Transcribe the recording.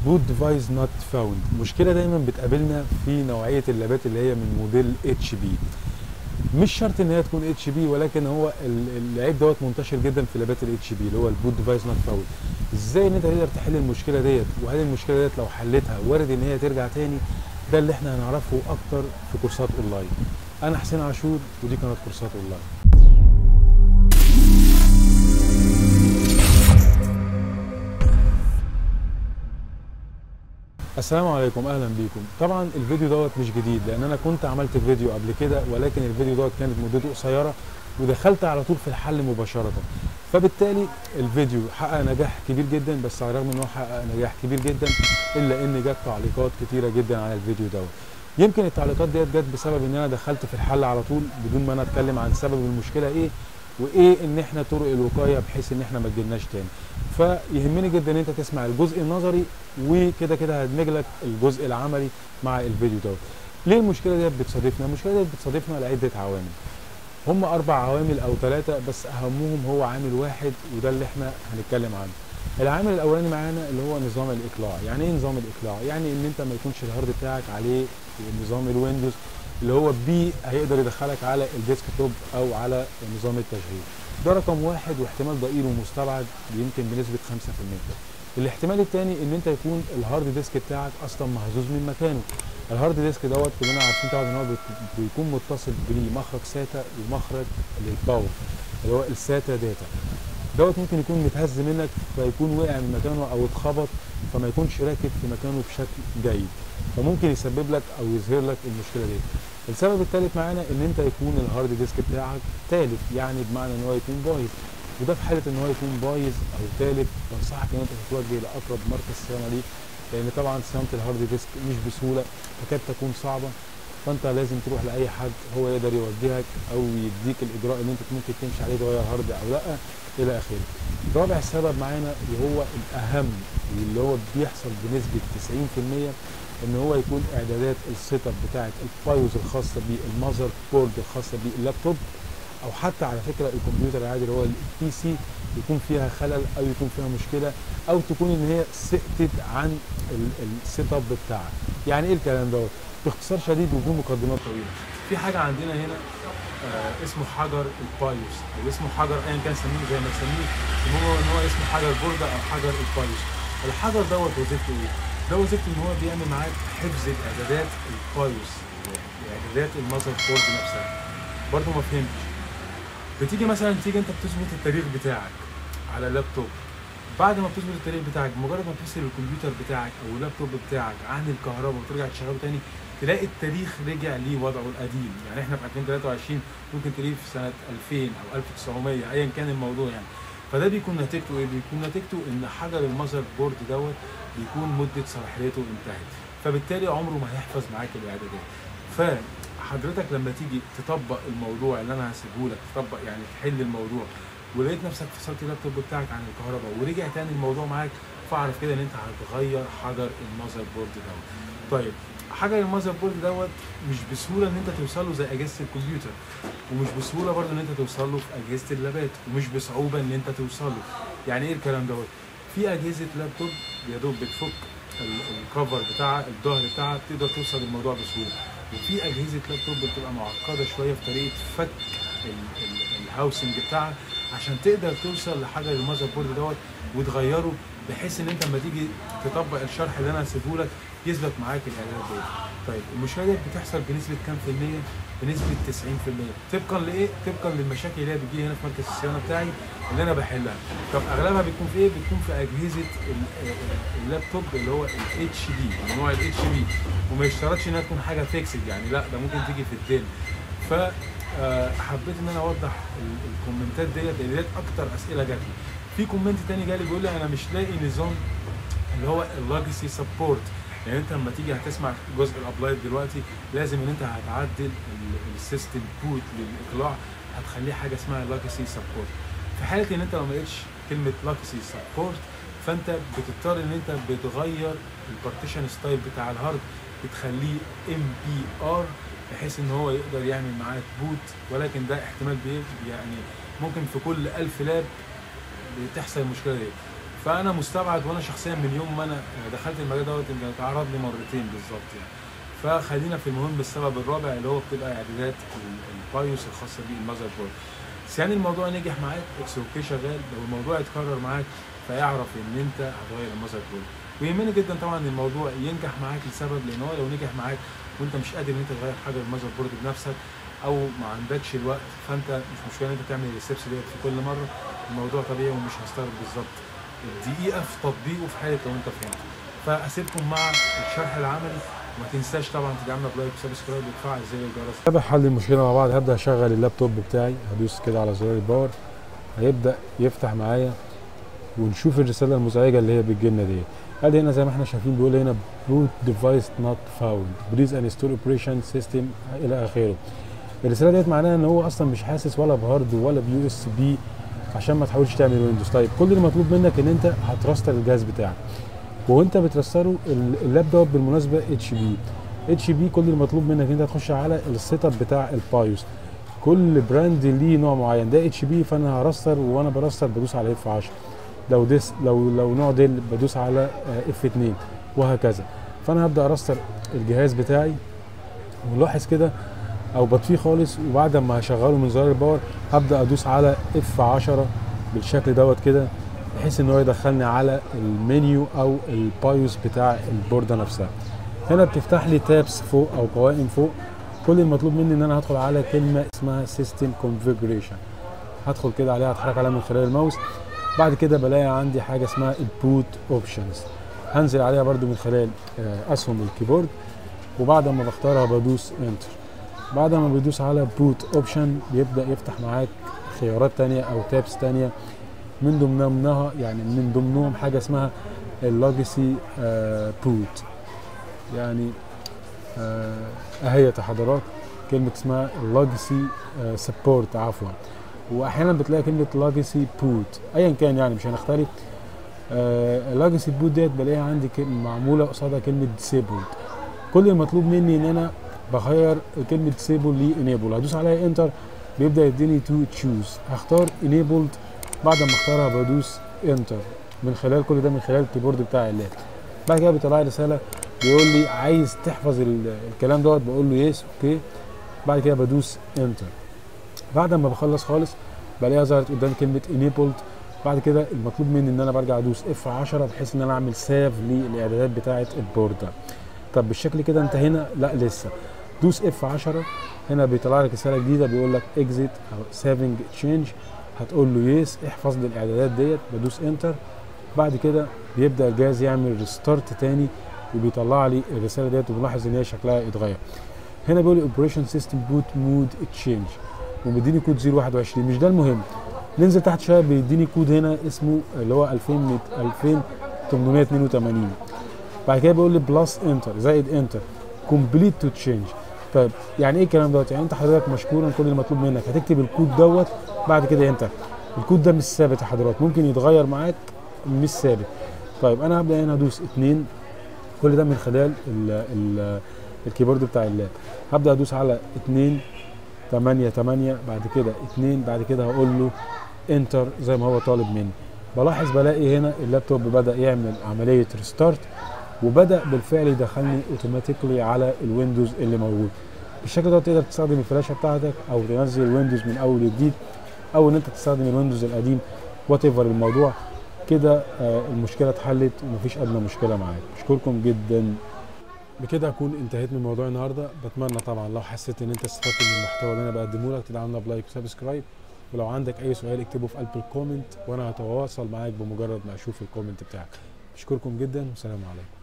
boot device not found مشكله دايما بتقابلنا في نوعيه اللابات اللي هي من موديل اتش بي مش شرط ان هي تكون اتش بي ولكن هو ال- العيب دوت منتشر جدا في لابات الاتش بي اللي هو البوت ديفايس نوت فاول ازاي ان انت تقدر تحل المشكله ديت وهل المشكله ديت لو حلتها وارد ان هي ترجع تاني ده اللي احنا هنعرفه اكتر في كورسات اونلاين انا حسين عاشور ودي قناه كورسات اونلاين السلام عليكم اهلا بيكم طبعا الفيديو دوت مش جديد لان انا كنت عملت فيديو قبل كده ولكن الفيديو دوت كانت مدته قصيره ودخلت على طول في الحل مباشره فبالتالي الفيديو حقق نجاح كبير جدا بس على الرغم ان هو حقق نجاح كبير جدا الا ان جت تعليقات كتيره جدا على الفيديو دوت يمكن التعليقات ديت جت بسبب ان انا دخلت في الحل على طول بدون ما انا اتكلم عن سبب المشكله ايه وايه ان احنا طرق الوقايه بحيث ان احنا ما تجيلناش تاني فيهمني جدا ان انت تسمع الجزء النظري وكده كده هدمج لك الجزء العملي مع الفيديو دوت ليه المشكله ديت بتصادفنا المشكله ديت بتصادفنا لعده عوامل هم اربع عوامل او ثلاثه بس اهمهم هو عامل واحد وده اللي احنا هنتكلم عنه العامل الاولاني معانا اللي هو نظام الاقلاع يعني ايه نظام الاقلاع يعني ان انت ما يكونش الهارد بتاعك عليه نظام الويندوز اللي هو بي هيقدر يدخلك على الديسك توب او على نظام التشغيل ده رقم واحد واحتمال ضئيل ومستبعد يمكن بنسبه 5% الاحتمال الثاني ان انت يكون الهارد ديسك بتاعك اصلا مهزوز من مكانه الهارد ديسك دوت كلنا عارفين طبعا ان هو بت- بيكون متصل بمخرج ساتا ومخرج للباور اللي هو الساتا داتا دوت ممكن يكون متهز منك فيكون وقع من مكانه او اتخبط فما يكونش راكب في مكانه بشكل جيد فممكن يسبب لك او يظهر لك المشكله دي السبب الثالث معانا ان انت يكون الهارد ديسك بتاعك تالف يعني بمعنى ان هو يكون بايظ وده في حاله ان هو يكون بايظ او تالف بنصحك ان انت تتوجه لاقرب مركز صيانه ليك لان طبعا صيانه الهارد ديسك مش بسهوله تكاد تكون صعبه فانت لازم تروح لاي حد هو يقدر يوجهك او يديك الاجراء اللي انت ممكن تمشي عليه تغير هارد او لا الى اخره. رابع سبب معانا وهو الاهم واللي هو بيحصل بنسبه 90% ان هو يكون اعدادات السيت اب بتاعه البايوز الخاصه بالمذر بورد الخاصه باللابتوب او حتى على فكره الكمبيوتر العادي اللي هو البي سي يكون فيها خلل او يكون فيها مشكله او تكون ان هي سقطت عن السيت اب بتاعها يعني ايه الكلام دوت باختصار شديد وبدون مقدمات طويله في حاجه عندنا هنا آه اسمه حجر البايوس او اسمه حجر ايا كان سميه زي ما تسميه المهم ان هو اسمه حجر بورده او حجر البايوس الحجر دوت وظيفته ايه؟ ده وظيفته ان هو بيعمل معاك حفظ الاعدادات البايوس اعدادات المذر بورد نفسها برضه ما فهمتش بتيجي مثلا تيجي انت بتظبط التاريخ بتاعك على اللابتوب بعد ما بتظبط التاريخ بتاعك مجرد ما تفصل الكمبيوتر بتاعك او اللابتوب بتاعك عن الكهرباء وترجع تشغله تاني تلاقي التاريخ رجع ليه وضعه القديم يعني احنا في 2023 ممكن تلاقيه في سنه 2000 او 1900 ايا كان الموضوع يعني فده بيكون نتيجته ايه؟ بيكون نتيجته ان حجر المذر بورد دوت بيكون مده صلاحيته انتهت فبالتالي عمره ما هيحفظ معاك الاعدادات فحضرتك لما تيجي تطبق الموضوع اللي انا هسيبه لك تطبق يعني تحل الموضوع ولقيت نفسك فصلت اللابتوب بتاعك عن الكهرباء ورجع تاني الموضوع معاك فاعرف كده ان انت هتغير حجر المذر بورد دوت طيب حجر المذر بورد دوت مش بسهوله ان انت توصل له زي اجهزه الكمبيوتر ومش بسهوله برضه ان انت توصل له في اجهزه اللابات ومش بصعوبه ان انت توصل له يعني ايه الكلام دوت في اجهزه لابتوب يا دوب بتفك ال- الكفر بتاعها الظهر بتاعها تقدر توصل للموضوع بسهوله وفي اجهزه لابتوب بتبقى معقده شويه في طريقه فك ال- ال- الهاوسنج بتاعها عشان تقدر توصل لحجر المذر بورد دوت وتغيره بحيث ان انت لما تيجي تطبق الشرح اللي انا هسيبه لك يثبت معاك الاعدادات دي. طيب المشكله دي بتحصل بنسبه كام في الميه؟ بنسبه 90% طبقا لايه؟ طبقا للمشاكل اللي هي بتجي هنا في مركز الصيانه بتاعي اللي انا بحلها. طب اغلبها بيكون في ايه؟ بتكون في اجهزه ال- ال- اللابتوب اللي هو الاتش دي نوع الاتش دي وما يشترطش انها تكون حاجه فيكسد يعني لا ده ممكن تيجي في الدين. ف آه، حبيت ان انا اوضح ال- الكومنتات ديت لان ديت اكتر اسئله جات لي. في كومنت تاني جالي بيقول لي انا مش لاقي نظام اللي هو اللاجسي سبورت يعني انت لما تيجي هتسمع جزء الابلايد دلوقتي لازم ان انت هتعدل ال- السيستم بوت للاقلاع هتخليه حاجه اسمها لاجسي سبورت في حاله ان انت لو ما لقيتش كلمه لاجسي سبورت فانت بتضطر ان انت بتغير البارتيشن ستايل بتاع الهارد بتخليه ام بي ار بحيث ان هو يقدر يعمل معاك بوت ولكن ده احتمال بي يعني ممكن في كل 1000 لاب بتحصل المشكله دي فانا مستبعد وانا شخصيا من يوم ما انا دخلت المجال دوت ان اتعرض لي مرتين بالظبط يعني فخلينا في المهم بالسبب الرابع اللي هو بتبقى اعدادات ال- البايوس الخاصه بالمذر بورد بس يعني الموضوع نجح معاك اكس اوكي شغال لو الموضوع اتكرر معاك فيعرف ان انت هتغير المذر بورد ويهمني جدا طبعا ان الموضوع ينجح معاك لسبب لان هو لو نجح معاك وانت مش قادر ان انت تغير حاجه المذر بورد بنفسك او ما عندكش الوقت فانت مش مشكله ان انت تعمل الستبس ديت في كل مره الموضوع طبيعي ومش هستغرب بالظبط الدقيقه في تطبيقه في حاله لو انت فهمت فاسيبكم مع الشرح العملي وما تنساش طبعا تدعمنا بلايك وسبسكرايب وتفعل زر الجرس هبدا حل المشكله مع بعض هبدا اشغل اللابتوب بتاعي هدوس كده على زرار الباور هيبدا يفتح معايا ونشوف الرساله المزعجه اللي هي بتجيلنا دي قال هنا زي ما احنا شايفين بيقول هنا بوت ديفايس نوت فاوند بليز انستول اوبريشن سيستم الى اخره الرساله ديت معناها ان هو اصلا مش حاسس ولا بهارد ولا بيو اس بي عشان ما تحاولش تعمل ويندوز طيب كل اللي مطلوب منك ان انت هترستر الجهاز بتاعك وانت بترستره ال- اللابتوب بالمناسبه اتش بي اتش بي كل المطلوب منك ان انت تخش على السيت اب بتاع البايوس كل براند ليه نوع معين ده اتش بي فانا هرستر وانا برستر بدوس على اف 10 لو ديس لو لو نوع ديل بدوس على اف 2 وهكذا فانا هبدا ارستر الجهاز بتاعي ولاحظ كده او بطفيه خالص وبعد ما هشغله من زرار الباور هبدا ادوس على اف 10 بالشكل دوت كده بحيث ان هو يدخلني على المنيو او البايوس بتاع البورده نفسها هنا بتفتح لي تابس فوق او قوائم فوق كل المطلوب مني ان انا هدخل على كلمه اسمها سيستم كونفيجريشن هدخل كده عليها اتحرك عليها من خلال الماوس بعد كده بلاقي عندي حاجه اسمها البوت اوبشنز هنزل عليها برده من خلال آه، اسهم الكيبورد وبعد ما بختارها بدوس انتر بعد ما بدوس على بوت اوبشن بيبدا يفتح معاك خيارات تانية او تابس تانية من ضمنها يعني من ضمنهم حاجه اسمها اللوجسي بوت يعني آه، اهي يا حضرات كلمه اسمها اللوجسي سبورت عفوا واحيانا بتلاقي كلمه لوجسي بوت ايا كان يعني مش هنختلف اللوجسي بوت ديت بلاقيها عندي كلمة معموله قصادها كلمه ديسيبلد كل المطلوب مني ان انا بغير كلمه ديسيبل لانيبل هدوس عليها انتر بيبدا يديني تو تشوز هختار انيبلد بعد ما اختارها بدوس انتر من خلال كل ده من خلال الكيبورد بتاع اللاب بعد كده بيطلع لي رساله بيقول لي عايز تحفظ ال- الكلام دوت بقول له يس اوكي بعد كده بدوس انتر بعد ما بخلص خالص بلاقيها ظهرت قدام كلمه enabled بعد كده المطلوب مني ان انا برجع ادوس اف 10 بحيث ان انا اعمل سيف للاعدادات بتاعه البورده طب بالشكل كده انت هنا لا لسه دوس اف 10 هنا بيطلع لك رساله جديده بيقول لك اكزيت او سيفنج تشينج هتقول له يس احفظ لي الاعدادات ديت بدوس انتر بعد كده بيبدا الجهاز يعمل ريستارت تاني وبيطلع لي الرساله ديت وبلاحظ ان هي شكلها اتغير هنا بيقول لي اوبريشن سيستم بوت مود تشينج ومديني كود 021 مش ده المهم ننزل تحت شويه بيديني كود هنا اسمه اللي هو 2000 2882 بعد كده بيقول لي بلس انتر زائد انتر كومبليت تو تشينج طيب يعني ايه الكلام دوت يعني انت حضرتك مشكورا كل المطلوب منك هتكتب الكود دوت بعد كده انتر الكود ده مش ثابت يا حضرتك ممكن يتغير معاك مش ثابت طيب انا هبدا هنا ادوس اتنين كل ده من خلال ال ال الكيبورد بتاع اللاب هبدا ادوس على اتنين تمانية تمانية بعد كده اتنين بعد كده هقول له انتر زي ما هو طالب مني بلاحظ بلاقي هنا اللابتوب بدا يعمل عمليه ريستارت وبدا بالفعل يدخلني اوتوماتيكلي على الويندوز اللي موجود بالشكل ده تقدر تستخدم الفلاشه بتاعتك او تنزل الويندوز من اول وجديد او ان انت تستخدم الويندوز القديم وات ايفر الموضوع كده آه، المشكله اتحلت ومفيش ادنى مشكله معاك اشكركم جدا بكده اكون انتهيت من موضوع النهارده بتمنى طبعا لو حسيت ان انت استفدت من المحتوى اللي انا بقدمه لك تدعمنا بلايك وسبسكرايب ولو عندك اي سؤال اكتبه في قلب الكومنت وانا هتواصل معاك بمجرد ما اشوف الكومنت بتاعك اشكركم جدا والسلام عليكم